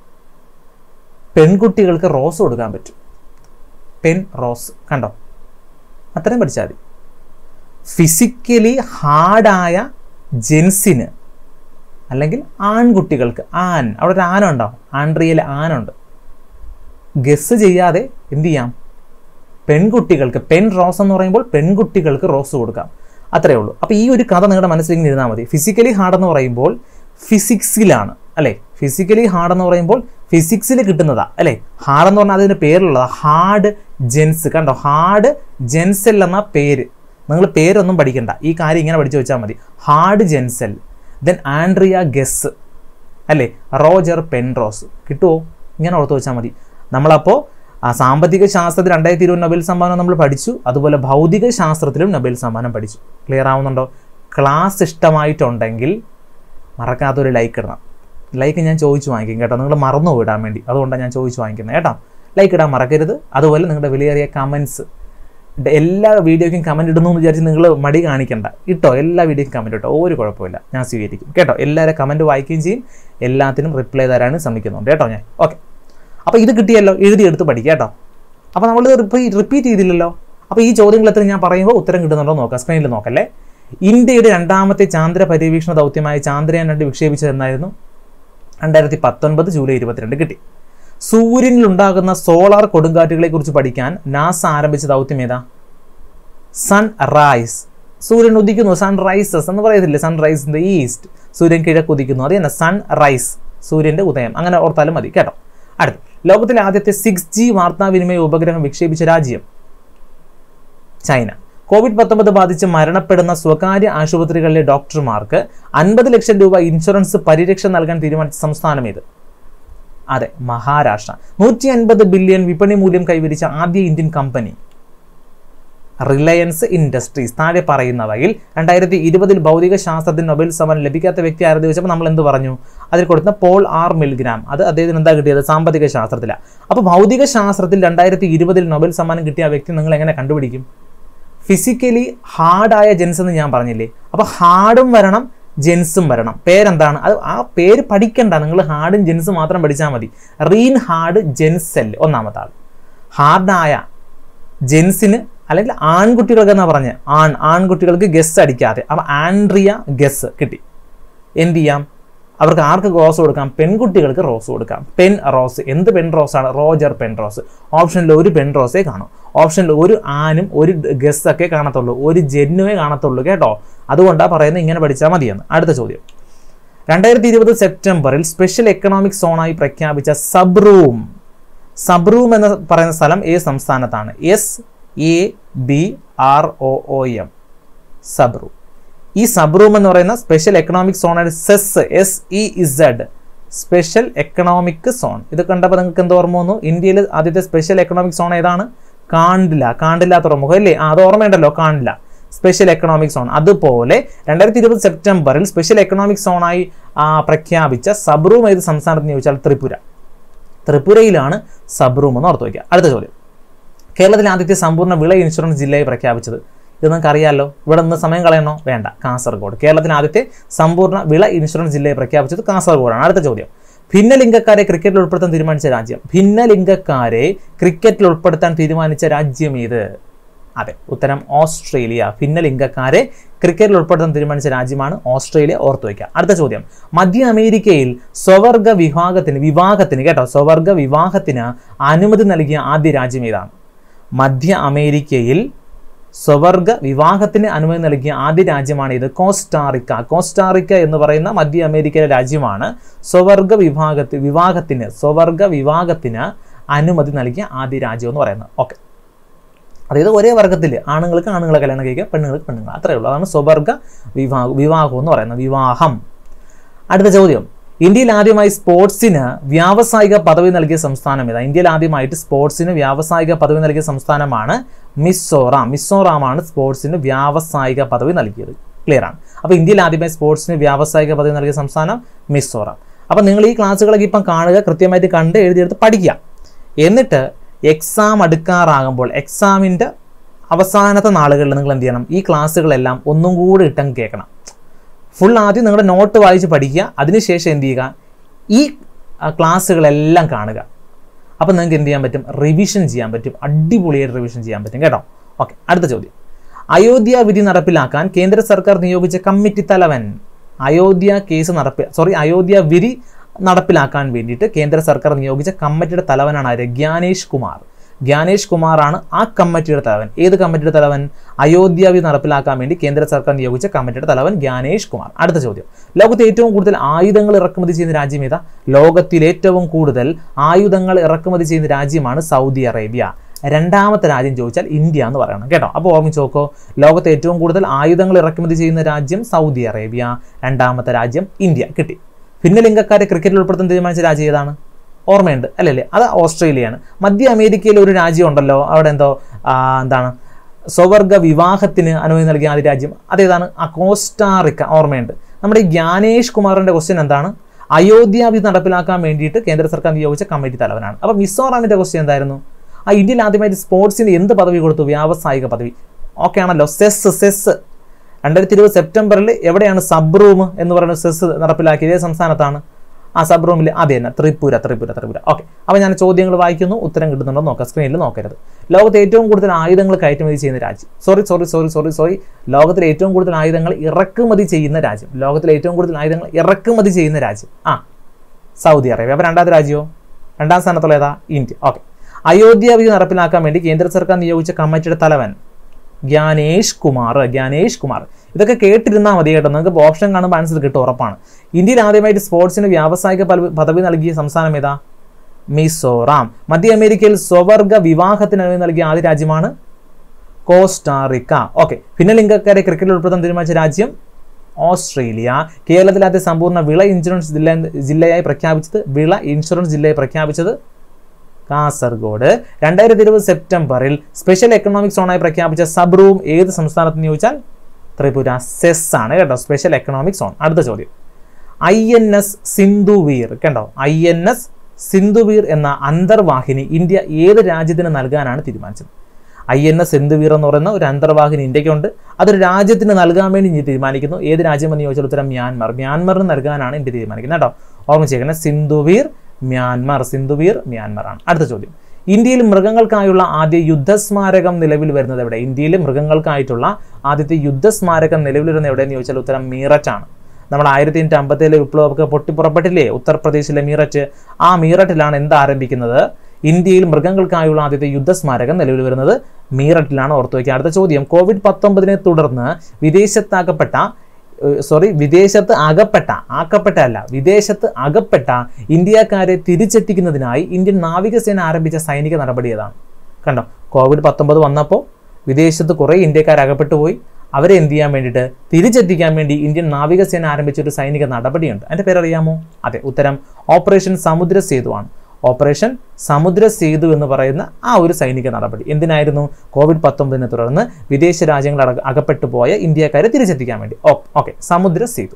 Speaker 1: പെൺകുട്ടികൾക്ക് റോസ് കൊടുക്കാൻ പറ്റും പെൻ റോസ് കണ്ടോ അത്രയും പഠിച്ചാൽ മതി ഫിസിക്കലി ഹാർഡായ ജെൻസിന് അല്ലെങ്കിൽ ആൺകുട്ടികൾക്ക് ആൻ അവിടെ ഒരു ആനുണ്ടോ ആൻഡ്രിയയിൽ ആനുണ്ട് ഗസ് ചെയ്യാതെ എന്ത് ചെയ്യാം പെൺകുട്ടികൾക്ക് പെൻ റോസ് എന്ന് പറയുമ്പോൾ പെൺകുട്ടികൾക്ക് റോസ് കൊടുക്കാം അത്രേ ഉള്ളൂ അപ്പോൾ ഈ ഒരു കഥ നിങ്ങളുടെ മനസ്സിലേക്ക് ഇരുന്നാൽ മതി ഫിസിക്കലി ഹാർഡ് എന്ന് പറയുമ്പോൾ ഫിസിക്സിലാണ് അല്ലേ ഫിസിക്കലി ഹാർഡ് എന്ന് പറയുമ്പോൾ ഫിസിക്സിൽ കിട്ടുന്നതാ അല്ലേ ഹാർഡ് എന്ന് പറഞ്ഞാൽ അതിന് പേരുള്ളതാ ഹാർഡ് ജെൻസ് കണ്ടോ ഹാർഡ് ജെൻസെൽ എന്ന പേര് നിങ്ങൾ പേരൊന്നും പഠിക്കണ്ട ഈ കാര്യം ഇങ്ങനെ പഠിച്ചു വെച്ചാൽ മതി hard Genzel then Andrea Ghez അല്ലേ റോജർ പെൻറോസ് കിട്ടുമോ ഇങ്ങനെ ഓർത്ത് വെച്ചാൽ മതി നമ്മളപ്പോൾ ആ സാമ്പത്തിക ശാസ്ത്രത്തിൽ രണ്ടായിരത്തി ഇരുപത് നൊബേൽ സമ്മാനം നമ്മൾ പഠിച്ചു അതുപോലെ ഭൗതിക ശാസ്ത്രത്തിലും നൊബേൽ സമ്മാനം പഠിച്ചു ക്ലിയർ ആവുന്നുണ്ടോ ക്ലാസ് ഇഷ്ടമായിട്ടുണ്ടെങ്കിൽ മറക്കാത്തൊരു ലൈക്ക് ഇടണം ലൈക്ക് ഞാൻ ചോദിച്ചു വാങ്ങിക്കും കേട്ടോ നിങ്ങൾ മറന്നു വിടാൻ വേണ്ടി അതുകൊണ്ടാണ് ഞാൻ ചോദിച്ചു വാങ്ങിക്കുന്നത് കേട്ടോ ലൈക്ക് ഇടാൻ മറക്കരുത് അതുപോലെ നിങ്ങളുടെ വിലയേറിയ കമൻസ് എല്ലാ വീഡിയോയ്ക്കും കമൻറ്റ് ഇടുന്നു എന്ന് വിചാരിച്ച് നിങ്ങൾ മടി കാണിക്കണ്ട ഇട്ടോ എല്ലാ വീഡിയോയ്ക്കും കമൻറ്റ് ഇട്ടോ ഒരു കുഴപ്പമില്ല ഞാൻ സ്വീകരിക്കും കേട്ടോ എല്ലാവരും കമൻറ്റ് വായിക്കുകയും ചെയ്യും എല്ലാത്തിനും റിപ്ലൈ തരാനും ശ്രമിക്കുന്നുണ്ട് കേട്ടോ ഞാൻ ഓക്കെ അപ്പോൾ ഇത് കിട്ടിയല്ലോ എഴുതിയെടുത്ത് പഠിക്കുക കേട്ടോ അപ്പോൾ നമ്മൾ റിപ്പീറ്റ് ചെയ്തില്ലല്ലോ അപ്പോൾ ഈ ചോദ്യങ്ങൾ എത്ര ഞാൻ പറയുമ്പോൾ ഉത്തരം കിട്ടുന്നുണ്ടോ നോക്കാം സ്ക്രീനിൽ നോക്കല്ലേ ഇന്ത്യയുടെ രണ്ടാമത്തെ ചാന്ദ്ര പര്യവേഷണ ദൗത്യമായ ചാന്ദ്രയാൻ രണ്ട് വിക്ഷേപിച്ചത് എന്നായിരുന്നു രണ്ടായിരത്തി പത്തൊൻപത് ജൂലൈ ഇരുപത്തിരണ്ട് കിട്ടി സൂര്യനിൽ ഉണ്ടാകുന്ന സോളാർ കൊടുങ്കാറ്റുകളെ കുറിച്ച് പഠിക്കാൻ നാസ ആരംഭിച്ച ദൗത്യം ഏതാ സൺ റൈസ് സൂര്യൻ ഉദിക്കുന്നു സൺ റൈസസ് എന്ന് പറയത്തില്ലേ sun rise in the east സൂര്യൻ കിഴക്ക് ഉദിക്കുന്നു അത് തന്നെ സൺ റൈസ് സൂര്യന്റെ ഉദയം അങ്ങനെ ഓർത്താലും മതി കേട്ടോ അടുത്ത് ലോകത്തിലെ ആദ്യത്തെ സിക്സ് ജി വാർത്താവിനിമയ ഉപഗ്രഹം വിക്ഷേപിച്ച രാജ്യം ചൈന കോവിഡ് പത്തൊമ്പത് ബാധിച്ച് മരണപ്പെടുന്ന സ്വകാര്യ ആശുപത്രികളിലെ ഡോക്ടർമാർക്ക് അൻപത് ലക്ഷം രൂപ ഇൻഷുറൻസ് പരിരക്ഷ നൽകാൻ തീരുമാനിച്ച സംസ്ഥാനം ഏത് അതെ മഹാരാഷ്ട്ര നൂറ്റി അൻപത് ബില്യൺ വിപണി മൂല്യം കൈവരിച്ച ആദ്യ ഇന്ത്യൻ കമ്പനി റിലയൻസ് ഇൻഡസ്ട്രീസ് താഴെ പറയുന്നവയിൽ രണ്ടായിരത്തി ഇരുപതിൽ ഭൗതിക ശാസ്ത്രത്തിന് നൊബേൽ സമ്മാനം ലഭിക്കാത്ത വ്യക്തി ആരെന്ന് ചോദിച്ചപ്പോൾ നമ്മൾ എന്ത് പറഞ്ഞു അതിൽ കൊടുക്കുന്ന പോൾ ആർ മിൽഗ്രാം അത് അദ്ദേഹത്തിന് എന്താ കിട്ടിയത് സാമ്പത്തിക ശാസ്ത്രത്തിലാണ് അപ്പോൾ ഭൗതിക ശാസ്ത്രത്തിൽ രണ്ടായിരത്തി ഇരുപതിൽ നൊബേൽ സമ്മാനം കിട്ടിയ ആ വ്യക്തി നിങ്ങൾ എങ്ങനെ കണ്ടുപിടിക്കും ഫിസിക്കലി ഹാർഡായ ജെൻസ് എന്ന് ഞാൻ പറഞ്ഞില്ലേ അപ്പോൾ ഹാർഡും വരണം ജെൻസും വരണം പേരെന്താണ് അത് ആ പേര് പഠിക്കണ്ട നിങ്ങൾ ഹാർഡും ജെൻസും മാത്രം പഠിച്ചാൽ മതി റീൻ ഹാർഡ് ജെൻസെൽ ഒന്നാമത്തെ ആൾ ഹാർഡായ ജെൻസിന് അല്ലെങ്കിൽ ആൺകുട്ടികൾക്ക് എന്നാ പറഞ്ഞത് ആൺ ആൺകുട്ടികൾക്ക് ഗസ് അടിക്കാതെ അപ്പം ആൻഡ്രിയ ഗസ് കിട്ടി എന്ത് ചെയ്യാം അവർക്ക് ആർക്ക് റോസ് കൊടുക്കാം പെൺകുട്ടികൾക്ക് റോസ് കൊടുക്കാം പെൻ റോസ് എന്ത് പെൻ റോസാണ് റോജർ പെൻ റോസ് ഓപ്ഷനിൽ ഒരു പെൻ റോസേ കാണൂ ഓപ്ഷനിൽ ഒരു ആനും ഒരു ഗസ് ഒക്കെ കാണത്തുള്ളൂ ഒരു ജെന്നുവേ കാണത്തുള്ളൂ കേട്ടോ അതുകൊണ്ടാണ് പറയുന്നത് ഇങ്ങനെ പഠിച്ചാൽ മതിയെന്ന് അടുത്ത ചോദ്യം രണ്ടായിരത്തി ഇരുപത് സെപ്റ്റംബറിൽ സ്പെഷ്യൽ എക്കണോമിക് സോണായി പ്രഖ്യാപിച്ച സബ്റൂം സബ്റൂം എന്ന് പറയുന്ന സ്ഥലം ഏത് സംസ്ഥാനത്താണ് S A B R O O M Sabroom ഈ സബ്റൂം എന്ന് പറയുന്ന സ്പെഷ്യൽ എക്കണോമിക് സോണാണ് SEZ S E Z special economic zone ഇത് കണ്ടപ്പോൾ നിങ്ങൾക്ക് എന്ത് ഓർമ്മ വന്നു ഇന്ത്യയിൽ ആദ്യത്തെ സ്പെഷ്യൽ എക്കണോമിക് സോൺ ഏതാണ് കാണ്ടില്ല കാണ്ടില്ല തുറമുഖം അല്ലേ ആ അത് ഓർമ്മയുണ്ടല്ലോ കാണ്ടില്ല സ്പെഷ്യൽ എക്കണോമിക് സോൺ അതുപോലെ രണ്ടായിരത്തി ഇരുപത് സെപ്റ്റംബറിൽ സ്പെഷ്യൽ എക്കണോമിക് സോണായി ആ, പ്രഖ്യാപിച്ച സബ്റൂം ഏത് സംസ്ഥാനത്ത് ചോദിച്ചാൽ ത്രിപുര ത്രിപുരയിലാണ് സബ്റൂം എന്ന് ഓർത്ത് വയ്ക്കുക അടുത്ത ചോദ്യം കേരളത്തിലെ ആദ്യത്തെ സമ്പൂർണ്ണ വിള ഇൻഷുറൻസ് ജില്ലയെ പ്രഖ്യാപിച്ചത് ഇത് നിങ്ങൾക്ക് അറിയാമല്ലോ ഇവിടെ നിന്ന് സമയം കളയണോ വേണ്ട കാസർഗോഡ് കേരളത്തിലെ ആദ്യത്തെ സമ്പൂർണ്ണ വിള ഇൻഷുറൻസ് ജില്ലയെ പ്രഖ്യാപിച്ചത് കാസർഗോഡാണ് അടുത്ത ചോദ്യം ഭിന്നലിംഗക്കാരെ ക്രിക്കറ്റിൽ ഉൾപ്പെടുത്താൻ തീരുമാനിച്ച രാജ്യം ഭിന്നലിംഗക്കാരെ ക്രിക്കറ്റിൽ ഉൾപ്പെടുത്താൻ തീരുമാനിച്ച രാജ്യം ഏത് അതെ ഉത്തരം ഓസ്ട്രേലിയ ഭിന്നലിംഗക്കാരെ ക്രിക്കറ്റിൽ ഉൾപ്പെടുത്താൻ തീരുമാനിച്ച രാജ്യമാണ് ഓസ്ട്രേലിയ ഓർത്തു വയ്ക്കുക അടുത്ത ചോദ്യം മധ്യ അമേരിക്കയിൽ സ്വവർഗ വിഭാഗത്തിന് വിവാഹത്തിന് കേട്ടോ സ്വവർഗ വിവാഹത്തിന് അനുമതി നൽകിയ ആദ്യ രാജ്യം ഏതാണ് മധ്യ അമേരിക്കയിൽ സ്വവർഗ വിവാഹത്തിന് അനുമതി നൽകിയ ആദ്യ രാജ്യമാണ് ഇത് കോസ്റ്റാറിക്ക കോസ്റ്റാറിക്ക എന്ന് പറയുന്ന മധ്യ അമേരിക്കയിലെ രാജ്യമാണ് സ്വവർഗ വിഭാഗത്തിൽ വിവാഹത്തിന് സ്വവർഗ വിവാഹത്തിന് അനുമതി നൽകിയ ആദ്യ രാജ്യം എന്ന് പറയുന്നത് ഓക്കെ അതായത് ഒരേ വർഗത്തിൽ ആണുങ്ങൾക്ക് ആണുങ്ങളെ കല്യാണം കഴിക്കുക പെണ്ണുങ്ങൾക്ക് പെണ്ണുങ്ങൾ അത്രയേ ഉള്ളൂ അതാണ് സ്വവർഗ വിവാഹം വിവാഹം എന്ന് പറയുന്നത് വിവാഹം അടുത്ത ചോദ്യം ഇന്ത്യയിൽ ആദ്യമായി സ്പോർട്സിന് വ്യാവസായിക പദവി നൽകിയ സംസ്ഥാനം ഏതാ ഇന്ത്യയിൽ ആദ്യമായിട്ട് സ്പോർട്സിന് വ്യാവസായിക പദവി നൽകിയ സംസ്ഥാനമാണ് മിസോറാം മിസോറാമാണ് സ്പോർട്സിന് വ്യാവസായിക പദവി നൽകിയത് ക്ലിയർ ആണ് അപ്പോൾ ഇന്ത്യയിൽ ആദ്യമായി സ്പോർട്സിന് വ്യാവസായിക പദവി നൽകിയ സംസ്ഥാനം മിസോറാം അപ്പോൾ നിങ്ങൾ ഈ ക്ലാസ്സുകളൊക്കെ ഇപ്പം കാണുക കൃത്യമായിട്ട് കണ്ട് എഴുതിയെടുത്ത് പഠിക്കുക എന്നിട്ട് എക്സാം അടുക്കാറാകുമ്പോൾ എക്സാമിൻ്റെ അവസാനത്തെ നാളുകളിൽ നിങ്ങൾ എന്ത് ചെയ്യണം ഈ ക്ലാസ്സുകളെല്ലാം ഒന്നും കൂടി ഇട്ടങ്ങ് കേൾക്കണം ഫുൾ ആദ്യം നിങ്ങളുടെ നോട്ട് വായിച്ച് പഠിക്കുക അതിനുശേഷം എന്ത് ചെയ്യുക ഈ ആ, ക്ലാസ്സുകളെല്ലാം കാണുക അപ്പോൾ നിങ്ങൾക്ക് എന്ത് ചെയ്യാൻ പറ്റും റിവിഷൻ ചെയ്യാൻ പറ്റും അടിപൊളിയായിട്ട് റിവിഷൻ ചെയ്യാൻ പറ്റും കേട്ടോ ഓക്കെ അടുത്ത ചോദ്യം അയോധ്യ വിധി നടപ്പിലാക്കാൻ കേന്ദ്ര സർക്കാർ നിയോഗിച്ച കമ്മിറ്റി തലവൻ അയോധ്യ കേസ് നടപ്പി സോറി അയോധ്യ വിധി നടപ്പിലാക്കാൻ വേണ്ടിയിട്ട് കേന്ദ്ര സർക്കാർ നിയോഗിച്ച കമ്മിറ്റിയുടെ തലവനാണ് ആര് ജ്ഞാനേഷ് കുമാർ ജ്ഞാനേഷ് കുമാറാണ് ആ കമ്മിറ്റിയുടെ തലവൻ ഏത് കമ്മിറ്റിയുടെ തലവൻ അയോധ്യ വിധി നടപ്പിലാക്കാൻ വേണ്ടി കേന്ദ്ര സർക്കാർ നിയോഗിച്ച കമ്മിറ്റിയുടെ തലവൻ ജ്ഞാനേഷ് കുമാർ അടുത്ത ചോദ്യം ലോകത്ത് ഏറ്റവും കൂടുതൽ ആയുധങ്ങൾ ഇറക്കുമതി ചെയ്യുന്ന രാജ്യം ഏതാ ലോകത്തിൽ ഏറ്റവും കൂടുതൽ ആയുധങ്ങൾ ഇറക്കുമതി ചെയ്യുന്ന രാജ്യമാണ് സൗദി അറേബ്യ രണ്ടാമത്തെ രാജ്യം ചോദിച്ചാൽ ഇന്ത്യ എന്ന് പറയണം കേട്ടോ അപ്പോൾ ഓർമ്മിച്ച് നോക്കോ ലോകത്തെ ഏറ്റവും കൂടുതൽ ആയുധങ്ങൾ ഇറക്കുമതി ചെയ്യുന്ന രാജ്യം സൗദി അറേബ്യ രണ്ടാമത്തെ രാജ്യം ഇന്ത്യ കിട്ടി ഭിന്നലിംഗക്കാരെ ക്രിക്കറ്റിൽ ഉൾപ്പെടുത്താൻ തീരുമാനിച്ച രാജ്യം ഏതാണ് ഓർമ്മയുണ്ട് അല്ലല്ലേ അത് ഓസ്ട്രേലിയയാണ് മധ്യ അമേരിക്കയിൽ ഒരു രാജ്യം ഉണ്ടല്ലോ അവിടെ എന്തോ ആ, എന്താണ് സ്വവർഗ വിവാഹത്തിന് അനുമതി നൽകിയ ആദ്യ രാജ്യം അതേതാണ് ആ കോസ്റ്റാറിക്ക ഓർമ്മയുണ്ട് നമ്മുടെ ഈ ജ്ഞാനേഷ് കുമാറിന്റെ ക്വസ്റ്റ്യൻ എന്താണ് അയോധ്യ വിധി നടപ്പിലാക്കാൻ വേണ്ടിയിട്ട് കേന്ദ്ര സർക്കാർ നിയോഗിച്ച കമ്മിറ്റി തലവനാണ് അപ്പോൾ മിസോറാമിന്റെ ക്വസ്റ്റ്യൻ എന്തായിരുന്നു ആ ഇന്ത്യയിൽ ആദ്യമായിട്ട് സ്പോർട്സിന് എന്ത് പദവി കൊടുത്തു വ്യാവസായിക പദവി ഓക്കെ ആണല്ലോ സെസ് സെസ് രണ്ടായിരത്തി ഇരുപത് സെപ്റ്റംബറിൽ എവിടെയാണ് സബ് റൂം എന്ന് പറയുന്ന സെസ് നടപ്പിലാക്കിയത് ഏത് സംസ്ഥാനത്താണ് ആ സബ് റൂമിൽ അതെ തന്നെ ത്രിപുര ത്രിപുര ത്രിപുര ഓക്കെ അപ്പോൾ ഞാൻ ചോദ്യങ്ങൾ വായിക്കുന്നു ഉത്തരം കിട്ടുന്നുണ്ടോ നോക്കാം സ്ക്രീനിൽ നോക്കരുത് ലോകത്തെ ഏറ്റവും കൂടുതൽ ആയുധങ്ങൾ കയറ്റുമതി ചെയ്യുന്ന രാജ്യം sorry sorry sorry sorry sorry ലോകത്തിലെ ഏറ്റവും കൂടുതൽ ആയുധങ്ങൾ ഇറക്കുമതി ചെയ്യുന്ന രാജ്യം ലോകത്തിലെ ഏറ്റവും കൂടുതൽ ആയുധങ്ങൾ ഇറക്കുമതി ചെയ്യുന്ന രാജ്യം ആ സൗദി അറേബ്യ അപ്പോൾ രണ്ടാമത്തെ രാജ്യമോ രണ്ടാം സ്ഥാനത്തുള്ള ഏതാ ഇന്ത്യ ഓക്കെ അയോധ്യ വിധി നടപ്പിലാക്കാൻ വേണ്ടി കേന്ദ്ര സർക്കാർ നിയോഗിച്ച കമ്മിറ്റിയുടെ തലവൻ ജ്ഞാനേഷ് കുമാർ ജ്ഞാനേഷ് കുമാർ ഇതൊക്കെ കേട്ടിരുന്നാൽ മതി കേട്ടോ നിങ്ങൾക്ക് ഓപ്ഷൻ കാണുമ്പോൾ ആൻസർ കിട്ടും ഉറപ്പാണ് ഇന്ത്യയിൽ ആദ്യമായിട്ട് സ്പോർട്സിന് വ്യാവസായിക പദവി- പദവി നൽകിയ സംസ്ഥാനം ഏതാ മിസോറാം മധ്യ അമേരിക്കയിൽ സ്വവർഗ വിവാഹത്തിന് അനുമതി നൽകിയ ആദ്യ രാജ്യമാണ് കോസ്റ്റാറിക്ക ഓക്കെ ഭിന്നലിംഗക്കാരെ ക്രിക്കറ്റിൽ ഉൾപ്പെടുത്താൻ തീരുമാനിച്ച രാജ്യം ഓസ്ട്രേലിയ കേരളത്തിലെ ആദ്യ സമ്പൂർണ്ണ വിള ഇൻഷുറൻസ് ജില്ല ജില്ലയായി പ്രഖ്യാപിച്ചത് വിള ഇൻഷുറൻസ് ജില്ലയായി പ്രഖ്യാപിച്ചത് കാസർഗോഡ് രണ്ടായിരത്തി ഇരുപത് സെപ്റ്റംബറിൽ സ്പെഷ്യൽ എക്കണോമിക് സോണായി പ്രഖ്യാപിച്ച സബ് റൂം ഏത് സംസ്ഥാനത്ത് എന്ന് ചോദിച്ചാൽ ത്രിപുര സെസ് ആണ് കേട്ടോ സ്പെഷ്യൽ എക്കണോമിക് സോൺ അടുത്ത ചോദ്യം ഐ എൻ എസ് സിന്ധുവീർ കണ്ടോ ഐ എൻ എസ് സിന്ധുവീർ എന്ന അന്തർവാഹിനി ഇന്ത്യ ഏത് രാജ്യത്തിന് നൽകാനാണ് തീരുമാനിച്ചത് ഐ എൻ എസ് സിന്ധുവീർ എന്ന് പറയുന്ന ഒരു അന്തർവാഹിനി ഇന്ത്യക്കുണ്ട് അതൊരു രാജ്യത്തിന് നൽകാൻ വേണ്ടി ഇന്ത്യ തീരുമാനിക്കുന്നു ഏത് രാജ്യമെന്ന് ചോദിച്ചാൽ ഉത്തരം മ്യാൻമർ മ്യാൻമറിന് നൽകാനാണ് ഇന്ത്യ തീരുമാനിക്കുന്നത് കേട്ടോ ഓർമ്മിച്ചേക്കണേ സിന്ധുവീർ മ്യാൻമർ സിന്ധുവീർ മ്യാൻമർ ആണ് അടുത്ത ചോദ്യം ഇന്ത്യയിൽ മൃഗങ്ങൾക്കായുള്ള ആദ്യ യുദ്ധസ്മാരകം നിലവിൽ വരുന്നത് എവിടെ ഇന്ത്യയിൽ മൃഗങ്ങൾക്കായിട്ടുള്ള ആദ്യത്തെ യുദ്ധസ്മാരകം നിലവിൽ വരുന്നത് എവിടെയെന്ന് ചോദിച്ചാൽ ഉത്തരം മീററ്റ് ആണ് നമ്മൾ ആയിരത്തി എണ്ണൂറ്റി അമ്പത്തിലെ വിപ്ലവമൊക്കെ പൊട്ടിപ്പുറപ്പെട്ടില്ലേ ഉത്തർപ്രദേശിലെ മീററ്റ് ആ മീററ്റിലാണ് എന്ത് ആരംഭിക്കുന്നത് ഇന്ത്യയിൽ മൃഗങ്ങൾക്കായുള്ള ആദ്യത്തെ യുദ്ധസ്മാരകം നിലവിൽ വരുന്നത് മീററ്റിലാണ് ഓർത്തു വയ്ക്കുക അടുത്ത ചോദ്യം കോവിഡ് പത്തൊമ്പതിനെ തുടർന്ന് വിദേശത്താക്കപ്പെട്ട സോറി വിദേശത്ത് അകപ്പെട്ട ആക്കപ്പെട്ട അല്ല വിദേശത്ത് അകപ്പെട്ട ഇന്ത്യക്കാരെ തിരിച്ചെത്തിക്കുന്നതിനായി ഇന്ത്യൻ നാവികസേന ആരംഭിച്ച സൈനിക നടപടി ഏതാണ് കണ്ടോ കോവിഡ് പത്തൊമ്പത് വന്നപ്പോൾ വിദേശത്ത് കുറേ ഇന്ത്യക്കാർ അകപ്പെട്ടു പോയി അവരെ എന്ത് ചെയ്യാൻ വേണ്ടിയിട്ട് തിരിച്ചെത്തിക്കാൻ വേണ്ടി ഇന്ത്യൻ നാവികസേന ആരംഭിച്ച ഒരു സൈനിക നടപടിയുണ്ട് അതിൻ്റെ പേരറിയാമോ അതെ ഉത്തരം ഓപ്പറേഷൻ സമുദ്ര സേതു ആണ് ഓപ്പറേഷൻ സമുദ്ര സേതു എന്ന് പറയുന്ന ആ ഒരു സൈനിക നടപടി എന്തിനായിരുന്നു കോവിഡ് പത്തൊമ്പതിനെ തുടർന്ന് വിദേശ രാജ്യങ്ങൾ അട- അകപ്പെട്ടു പോയ ഇന്ത്യക്കാരെ തിരിച്ചെത്തിക്കാൻ വേണ്ടി ഓക്കെ സമുദ്ര സേതു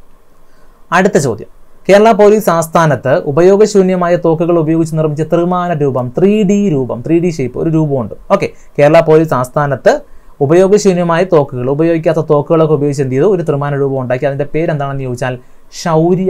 Speaker 1: അടുത്ത ചോദ്യം കേരള പോലീസ് ആസ്ഥാനത്ത് ഉപയോഗശൂന്യമായ തോക്കുകൾ ഉപയോഗിച്ച് നിർമ്മിച്ച ത്രിമാന രൂപം ത്രീ ഡി രൂപം ത്രീ ഡി ഷേപ്പ് ഒരു രൂപമുണ്ട് ഓക്കെ കേരള പോലീസ് ആസ്ഥാനത്ത് ഉപയോഗശൂന്യമായ തോക്കുകൾ ഉപയോഗിക്കാത്ത തോക്കുകളൊക്കെ ഉപയോഗിച്ച് എന്ത് ചെയ്തു ഒരു ത്രിമാന രൂപം ഉണ്ടാക്കി അതിൻ്റെ പേര് എന്താണെന്ന് ചോദിച്ചാൽ ശൗര്യ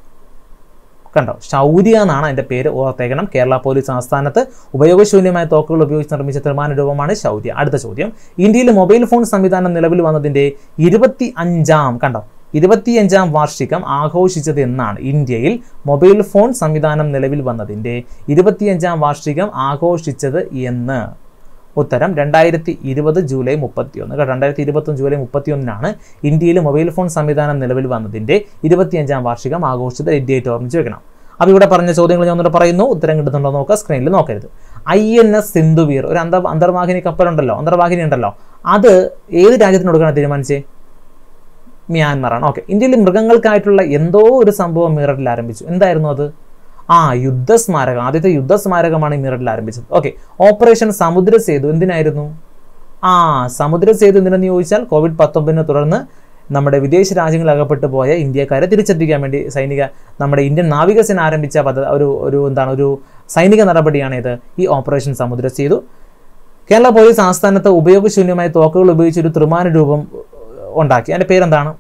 Speaker 1: കണ്ടോ ശൗര്യ എന്നാണ് അതിൻ്റെ പേര് ഓർത്തേക്കണം കേരള പോലീസ് ആസ്ഥാനത്ത് ഉപയോഗശൂന്യമായ തോക്കുകൾ ഉപയോഗിച്ച് നിർമ്മിച്ച ത്രിമാന രൂപമാണ് ശൗര്യ അടുത്ത ചോദ്യം ഇന്ത്യയിൽ മൊബൈൽ ഫോൺ സംവിധാനം നിലവിൽ വന്നതിൻ്റെ ഇരുപത്തി അഞ്ചാം കണ്ടോ ഇരുപത്തിയഞ്ചാം വാർഷികം ആഘോഷിച്ചത് എന്നാണ് ഇന്ത്യയിൽ മൊബൈൽ ഫോൺ സംവിധാനം നിലവിൽ വന്നതിൻ്റെ ഇരുപത്തിയഞ്ചാം വാർഷികം ആഘോഷിച്ചത് എന്ന് ഉത്തരം രണ്ടായിരത്തി ഇരുപത് ജൂലൈ മുപ്പത്തിയൊന്ന് കേട്ടോ രണ്ടായിരത്തി ഇരുപത്തൊന്ന് ജൂലൈ മുപ്പത്തിയൊന്നിനാണ് ഇന്ത്യയിൽ മൊബൈൽ ഫോൺ സംവിധാനം നിലവിൽ വന്നതിൻ്റെ ഇരുപത്തിയഞ്ചാം വാർഷികം ആഘോഷിച്ചത് ഡേറ്റ് ഓർമ്മിച്ച് വെക്കണം അപ്പോൾ ഇവിടെ പറഞ്ഞ ചോദ്യങ്ങൾ ഞാൻ ഒന്നുകൂടെ പറയുന്നു ഉത്തരം കിട്ടുന്നുണ്ടോ നോക്കുക സ്ക്രീനിൽ നോക്കരുത് ഐ എൻ എസ് സിന്ധുവീർ ഒരു അന്തർ അന്തർവാഹിനി കപ്പലുണ്ടല്ലോ അന്തർവാഹിനി ഉണ്ടല്ലോ അത് ഏത് രാജ്യത്തിന് കൊടുക്കാൻ തീരുമാനിച്ചേ മ്യാൻമറാണ് ഓക്കെ ഇന്ത്യയിൽ മൃഗങ്ങൾക്കായിട്ടുള്ള എന്തോ ഒരു സംഭവം മീററ്റിൽ ആരംഭിച്ചു എന്തായിരുന്നു അത് ആ യുദ്ധസ്മാരകം ആദ്യത്തെ യുദ്ധസ്മാരകമാണ് ഈ മീററ്റിൽ ആരംഭിച്ചത് ഓക്കെ ഓപ്പറേഷൻ സമുദ്ര സേതു എന്തിനായിരുന്നു ആ സമുദ്ര സേതു എന്തിനെന്ന് ചോദിച്ചാൽ കോവിഡ് പത്തൊമ്പതിനെ തുടർന്ന് നമ്മുടെ വിദേശ രാജ്യങ്ങളിൽ അകപ്പെട്ടു പോയ ഇന്ത്യക്കാരെ തിരിച്ചെത്തിക്കാൻ വേണ്ടി സൈനിക നമ്മുടെ ഇന്ത്യൻ നാവികസേന ആരംഭിച്ച പദ്ധ ഒരു ഒരു എന്താണ് ഒരു സൈനിക നടപടിയാണ് ഇത് ഈ ഓപ്പറേഷൻ സമുദ്ര സേതു കേരള പോലീസ് ആസ്ഥാനത്ത് ഉപയോഗശൂന്യമായ തോക്കുകൾ ഉപയോഗിച്ച് ഒരു ത്രിമാന രൂപം ഉണ്ടാക്കി അതിൻ്റെ പേരെന്താണ്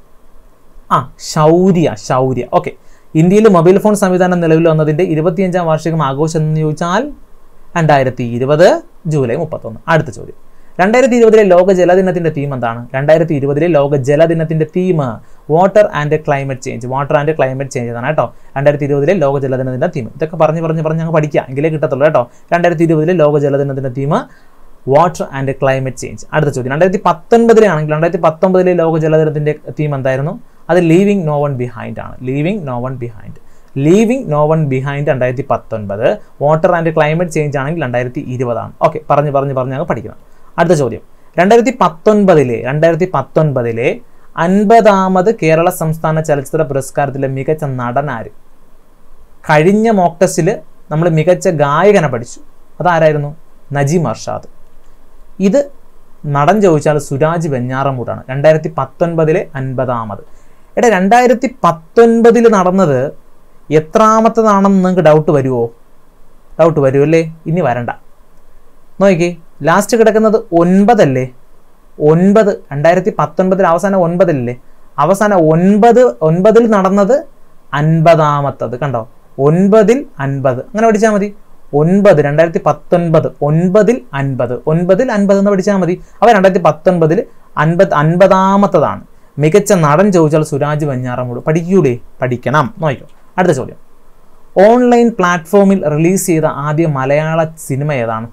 Speaker 1: ആ ശൗര്യ ശൗര്യ ഓക്കെ ഇന്ത്യയിൽ മൊബൈൽ ഫോൺ സംവിധാനം നിലവിൽ വന്നതിൻ്റെ ഇരുപത്തിയഞ്ചാം വാർഷികം ആഘോഷം എന്ന് ചോദിച്ചാൽ രണ്ടായിരത്തി ഇരുപത് ജൂലൈ മുപ്പത്തൊന്ന് അടുത്ത ചോദ്യം രണ്ടായിരത്തി ഇരുപതിലെ ലോക ജലദിനത്തിന്റെ തീം എന്താണ് രണ്ടായിരത്തി ഇരുപതിലെ ലോക ജലദിനത്തിന്റെ theme water and climate change water and climate change എന്നാണ് കേട്ടോ രണ്ടായിരത്തി ഇരുപതിലെ ലോക ജലദിനത്തിൻ്റെ തീം ഇതൊക്കെ പറഞ്ഞ് പറഞ്ഞ് പറഞ്ഞ് ഞങ്ങൾ പഠിക്കുക എങ്കിലേ കിട്ടത്തുള്ളൂ കേട്ടോ രണ്ടായിരത്തി ഇരുപതിലെ ലോക ജലദിനത്തിൻ്റെ theme water and climate change അടുത്ത ചോദ്യം രണ്ടായിരത്തി പത്തൊൻപതിലെ ആണെങ്കിൽ രണ്ടായിരത്തി പത്തൊമ്പതിലെ ലോക ജലദിനത്തിൻ്റെ തീം എന്തായിരുന്നു അത് ലീവിങ് നോ വൺ ബിഹൈൻഡ് ആണ് leaving no one behind leaving no one behind രണ്ടായിരത്തി പത്തൊൻപത് വാട്ടർ ആൻഡ് ക്ലൈമറ്റ് ചേഞ്ച് ആണെങ്കിൽ രണ്ടായിരത്തി ഇരുപതാണ് ഓക്കെ പറഞ്ഞ് പറഞ്ഞ് പറഞ്ഞ് ഞങ്ങൾ പഠിക്കണം അടുത്ത ചോദ്യം രണ്ടായിരത്തി പത്തൊൻപതിലെ രണ്ടായിരത്തി പത്തൊൻപതിലെ അൻപതാമത് കേരള സംസ്ഥാന ചലച്ചിത്ര പുരസ്കാരത്തിലെ മികച്ച നടനാര് കഴിഞ്ഞ മോക്ക് ടെസ്റ്റിൽ നമ്മൾ മികച്ച ഗായകനെ പഠിച്ചു അതാരായിരുന്നു നജീം അർഷാദ് ഇത് നടൻ ചോദിച്ചാൽ സുരാജ് വെഞ്ഞാറമൂടാണ് രണ്ടായിരത്തി പത്തൊൻപതിലെ അൻപതാമത് എടാ രണ്ടായിരത്തി പത്തൊൻപതിൽ നടന്നത് എത്രാമത്തതാണെന്ന് നിങ്ങൾക്ക് ഡൗട്ട് വരുമോ ഡൗട്ട് വരുമല്ലേ ഇനി വരണ്ട നോക്കിക്കേ ലാസ്റ്റ് കിടക്കുന്നത് ഒൻപതല്ലേ ഒൻപത് രണ്ടായിരത്തി പത്തൊൻപതിൽ അവസാനം ഒൻപതിലല്ലേ അവസാനം ഒൻപത് ഒൻപതിൽ നടന്നത് അൻപതാമത്തത് കണ്ടോ ഒൻപതിൽ അൻപത് അങ്ങനെ പഠിച്ചാൽ മതി ഒൻപത് രണ്ടായിരത്തി പത്തൊൻപത് ഒൻപതിൽ അൻപത് ഒൻപതിൽ അൻപത് എന്ന് പഠിച്ചാൽ മതി അവ രണ്ടായിരത്തി പത്തൊൻപതിൽ അൻപത് അൻപതാമത്തതാണ് മികച്ച നടൻ ചോദിച്ചാൽ സുരാജ് വെഞ്ഞാറമൂട് പഠിക്കൂലേ പഠിക്കണം നോക്കിക്കോ അടുത്ത ചോദ്യം ഓൺലൈൻ പ്ലാറ്റ്ഫോമിൽ റിലീസ് ചെയ്ത ആദ്യ മലയാള സിനിമ ഏതാണ്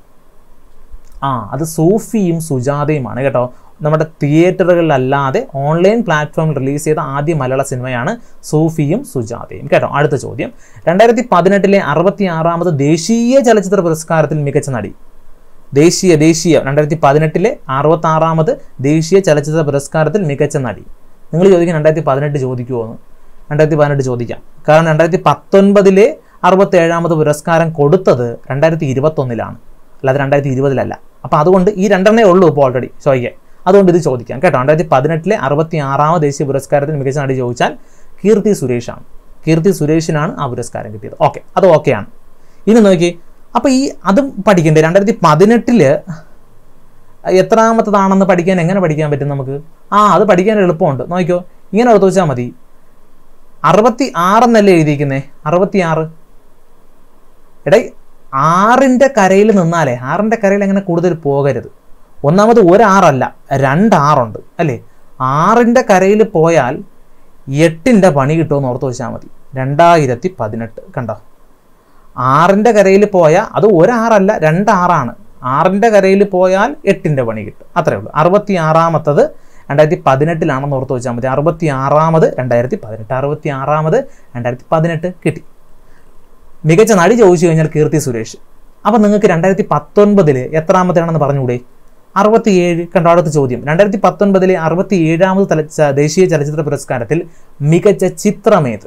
Speaker 1: ആ അത് സൂഫിയും സുജാതയുമാണ് കേട്ടോ നമ്മുടെ തിയേറ്ററുകളിലല്ലാതെ ഓൺലൈൻ പ്ലാറ്റ്ഫോമിൽ റിലീസ് ചെയ്ത ആദ്യ മലയാള സിനിമയാണ് സൂഫിയും സുജാതയും കേട്ടോ അടുത്ത ചോദ്യം രണ്ടായിരത്തി പതിനെട്ടിലെ അറുപത്തി ആറാമത് ദേശീയ ചലച്ചിത്ര പുരസ്കാരത്തിൽ മികച്ച നടി ദേശീയ ദേശീയ രണ്ടായിരത്തി പതിനെട്ടിലെ അറുപത്തി ആറാമത് ദേശീയ ചലച്ചിത്ര പുരസ്കാരത്തിൽ മികച്ച നടി നിങ്ങൾ ചോദിക്കും രണ്ടായിരത്തി പതിനെട്ട് ചോദിക്കുമോ എന്ന് രണ്ടായിരത്തി പതിനെട്ട് ചോദിക്കാം കാരണം രണ്ടായിരത്തി പത്തൊൻപതിലെ അറുപത്തി ഏഴാമത് പുരസ്കാരം കൊടുത്തത് രണ്ടായിരത്തി ഇരുപത്തൊന്നിലാണ് അല്ലാതെ രണ്ടായിരത്തി ഇരുപതിലല്ല അപ്പോൾ അതുകൊണ്ട് ഈ രണ്ടെണ്ണേ ഉള്ളൂ ഇപ്പോൾ ഓൾറെഡി ചോദിക്കാൻ അതുകൊണ്ട് ഇത് ചോദിക്കാം കേട്ടോ രണ്ടായിരത്തി പതിനെട്ടിലെ അറുപത്തി ആറാമത് ദേശീയ പുരസ്കാരത്തിന് മികച്ച നടി ചോദിച്ചാൽ കീർത്തി സുരേഷാണ് കീർത്തി സുരേഷിനാണ് ആ പുരസ്കാരം കിട്ടിയത് ഓക്കെ അത് ഓക്കെയാണ് ഇനി നോക്കി അപ്പോൾ ഈ അതും പഠിക്കണ്ടേ രണ്ടായിരത്തി പതിനെട്ടില് എത്രാമത്തതാണെന്ന് പഠിക്കാൻ എങ്ങനെ പഠിക്കാൻ പറ്റും നമുക്ക് ആ അത് പഠിക്കാൻ എളുപ്പമുണ്ട് നോക്കിക്കോ ഇങ്ങനെ ഓർത്ത് വെച്ചാൽ മതി അറുപത്തി ആറെന്നല്ലേ എഴുതിയിരിക്കുന്നേ അറുപത്തി ആറ് എടേ ആറിൻ്റെ കരയിൽ നിന്നാലേ ആറിൻ്റെ കരയിൽ അങ്ങനെ കൂടുതൽ പോകരുത് ഒന്നാമത് ഒരാറല്ല രണ്ട് ആറുണ്ട് അല്ലേ ആറിൻ്റെ കരയിൽ പോയാൽ എട്ടിൻ്റെ പണി കിട്ടുമെന്ന് ഓർത്ത് വെച്ചാൽ മതി രണ്ടായിരത്തി പതിനെട്ട് കണ്ടോ ആറിൻ്റെ കരയിൽ പോയാൽ അത് ഒരാറല്ല രണ്ടാറാണ് ആറിൻ്റെ കരയിൽ പോയാൽ എട്ടിൻ്റെ പണി കിട്ടും അത്രേ ഉള്ളൂ അറുപത്തി ആറാമത്തത് രണ്ടായിരത്തി പതിനെട്ടിലാണെന്ന് ഓർത്ത് വെച്ചാൽ മതി അറുപത്തി ആറാമത് രണ്ടായിരത്തി പതിനെട്ട് അറുപത്തി ആറാമത് രണ്ടായിരത്തി പതിനെട്ട് കിട്ടി മികച്ച നടി ചോദിച്ചു കഴിഞ്ഞാൽ കീർത്തി സുരേഷ് അപ്പം നിങ്ങൾക്ക് രണ്ടായിരത്തി പത്തൊൻപതിൽ എത്രാമത്തെയാണെന്ന് പറഞ്ഞുകൂടെ അറുപത്തിയേഴ് കണ്ടോ അടുത്ത ചോദ്യം രണ്ടായിരത്തി പത്തൊൻപതിലെ അറുപത്തി ഏഴാമത് തല ച- ദേശീയ ചലച്ചിത്ര പുരസ്കാരത്തിൽ മികച്ച ചിത്രമേത്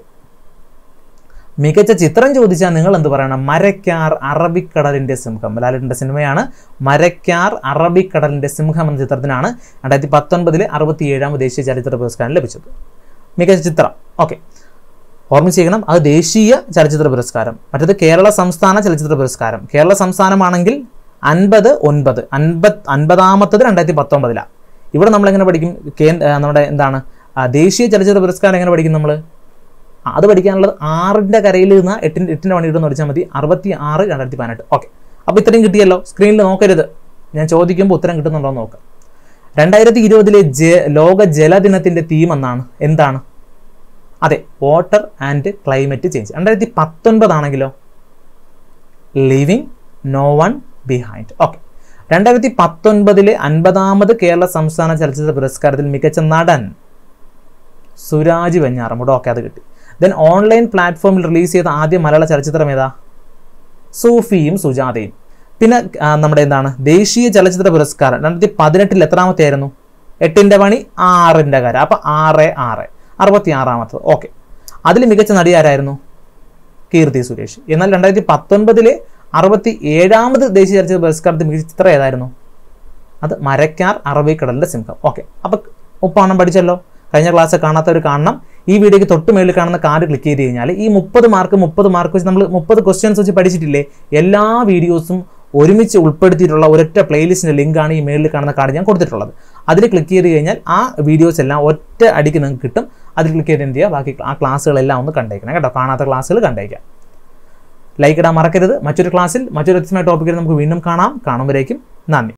Speaker 1: മികച്ച ചിത്രം ചോദിച്ചാൽ നിങ്ങൾ എന്ത് പറയണം മരക്കാർ അറബിക്കടലിന്റെ സിംഹം ലാലിന്റെ സിനിമയാണ് മരക്കാർ അറബിക്കടലിന്റെ സിംഹം എന്ന ചിത്രത്തിനാണ് രണ്ടായിരത്തി പത്തൊൻപതിലെ അറുപത്തി ഏഴാമത് ദേശീയ ചലച്ചിത്ര പുരസ്കാരം ലഭിച്ചത് മികച്ച ചിത്രം ഓക്കെ ഓർമ്മിച്ചേക്കണം അത് ദേശീയ ചലച്ചിത്ര പുരസ്കാരം മറ്റേത് കേരള സംസ്ഥാന ചലച്ചിത്ര പുരസ്കാരം കേരള സംസ്ഥാനമാണെങ്കിൽ അൻപത് ഒൻപത് അൻപത് അൻപതാമത്തത് രണ്ടായിരത്തി പത്തൊമ്പതിലാണ് ഇവിടെ നമ്മൾ എങ്ങനെ പഠിക്കും കേ ആ, നമ്മുടെ എന്താണ് ആ, ദേശീയ ചലച്ചിത്ര പുരസ്കാരം എങ്ങനെ പഠിക്കും നമ്മൾ അത് പഠിക്കാനുള്ളത് ആറിൻ്റെ കരയിൽ നിന്ന് എട്ടിൻ്റെ എട്ടിൻ്റെ പണി ഇടുന്ന പഠിച്ചാൽ മതി അറുപത്തി ആറ് രണ്ടായിരത്തി പതിനെട്ട് ഓക്കെ അപ്പോൾ ഇത്രയും കിട്ടിയല്ലോ സ്ക്രീനിൽ നോക്കരുത് ഞാൻ ചോദിക്കുമ്പോൾ ഉത്തരം കിട്ടുന്നുണ്ടോ എന്ന് നോക്കാം രണ്ടായിരത്തി ഇരുപതിലെ ജ ലോക ജലദിനത്തിൻ്റെ തീം എന്നാണ് എന്താണ് അതെ വാട്ടർ ആൻഡ് ക്ലൈമറ്റ് ചേഞ്ച് രണ്ടായിരത്തി പത്തൊൻപതാണെങ്കിലോ living no one behind okay രണ്ടായിരത്തി പത്തൊൻപതിലെ അൻപതാമത് കേരള സംസ്ഥാന ചലച്ചിത്ര പുരസ്കാരത്തിൽ മികച്ച നടൻ സുരാജ് വെഞ്ഞാറമൂട് ഓക്കെ അത് കിട്ടി ദെൻ ഓൺലൈൻ പ്ലാറ്റ്ഫോമിൽ റിലീസ് ചെയ്ത ആദ്യ മലയാള ചലച്ചിത്രം ഏതാ സൂഫിയും സുജാതയും പിന്നെ ആ, നമ്മുടെ എന്താണ് ദേശീയ ചലച്ചിത്ര പുരസ്കാരം രണ്ടായിരത്തി പതിനെട്ടിൽ എത്രാമത്തെ ആയിരുന്നു എട്ടിൻ്റെ പണി ആറിൻ്റെ കര അപ്പം ആറ് ആറ് അറുപത്തി ആറാമത്തത് ഓക്കെ അതിൽ മികച്ച നടി ആരായിരുന്നു കീർത്തി സുരേഷ് എന്നാൽ രണ്ടായിരത്തി പത്തൊൻപതിലെ അറുപത്തി ഏഴാമത് ദേശീയ ചലച്ചിത്ര പുരസ്കാരത്തിൽ മികച്ച ചിത്രം ഏതായിരുന്നു അത് മരക്കാർ അറബിക്കടലിൻ്റെ സിംഹം ഓക്കെ അപ്പം ഉപ്പാണം പഠിച്ചല്ലോ കഴിഞ്ഞ ക്ലാസ് കാണാത്തവർ കാണണം ഈ വീഡിയോയ്ക്ക് തൊട്ട് മേളിൽ കാണുന്ന കാർഡ് ക്ലിക്ക് ചെയ്ത് കഴിഞ്ഞാൽ ഈ മുപ്പത് മാർക്ക് മുപ്പത് മാർക്ക് വെച്ച് നമ്മൾ മുപ്പത് ക്വസ്റ്റ്യൻസ് വെച്ച് പഠിച്ചിട്ടില്ലേ എല്ലാ വീഡിയോസും ഒരുമിച്ച് ഉൾപ്പെടുത്തിയിട്ടുള്ള ഒരൊറ്റ പ്ലേലിസ്റ്റിൻ്റെ ലിങ്കാണ് ഈ മേളിൽ കാണുന്ന കാർഡ് ഞാൻ കൊടുത്തിട്ടുള്ളത് അതിൽ ക്ലിക്ക് ചെയ്ത് കഴിഞ്ഞാൽ ആ വീഡിയോസ് എല്ലാം ഒറ്റ അടിക്ക് നിങ്ങൾക്ക് കിട്ടും അതിൽ ക്ലിക്ക് ചെയ്ത് എന്ത് ചെയ്യുക ബാക്കി ആ ക്ലാസ്സുകളെല്ലാം ഒന്ന് കണ്ടേക്കണം കേട്ടോ കാണാത്ത ക്ലാസ്സുകൾ കണ്ടേക്കാം ലൈക്ക് ഇടാൻ മറക്കരുത് മറ്റൊരു ക്ലാസ്സിൽ മറ്റൊരു വ്യത്യസ്തമായ ടോപ്പിക്കിൽ നമുക്ക് വീണ്ടും കാണാം കാണുമ്പോഴേക്കും നന്ദി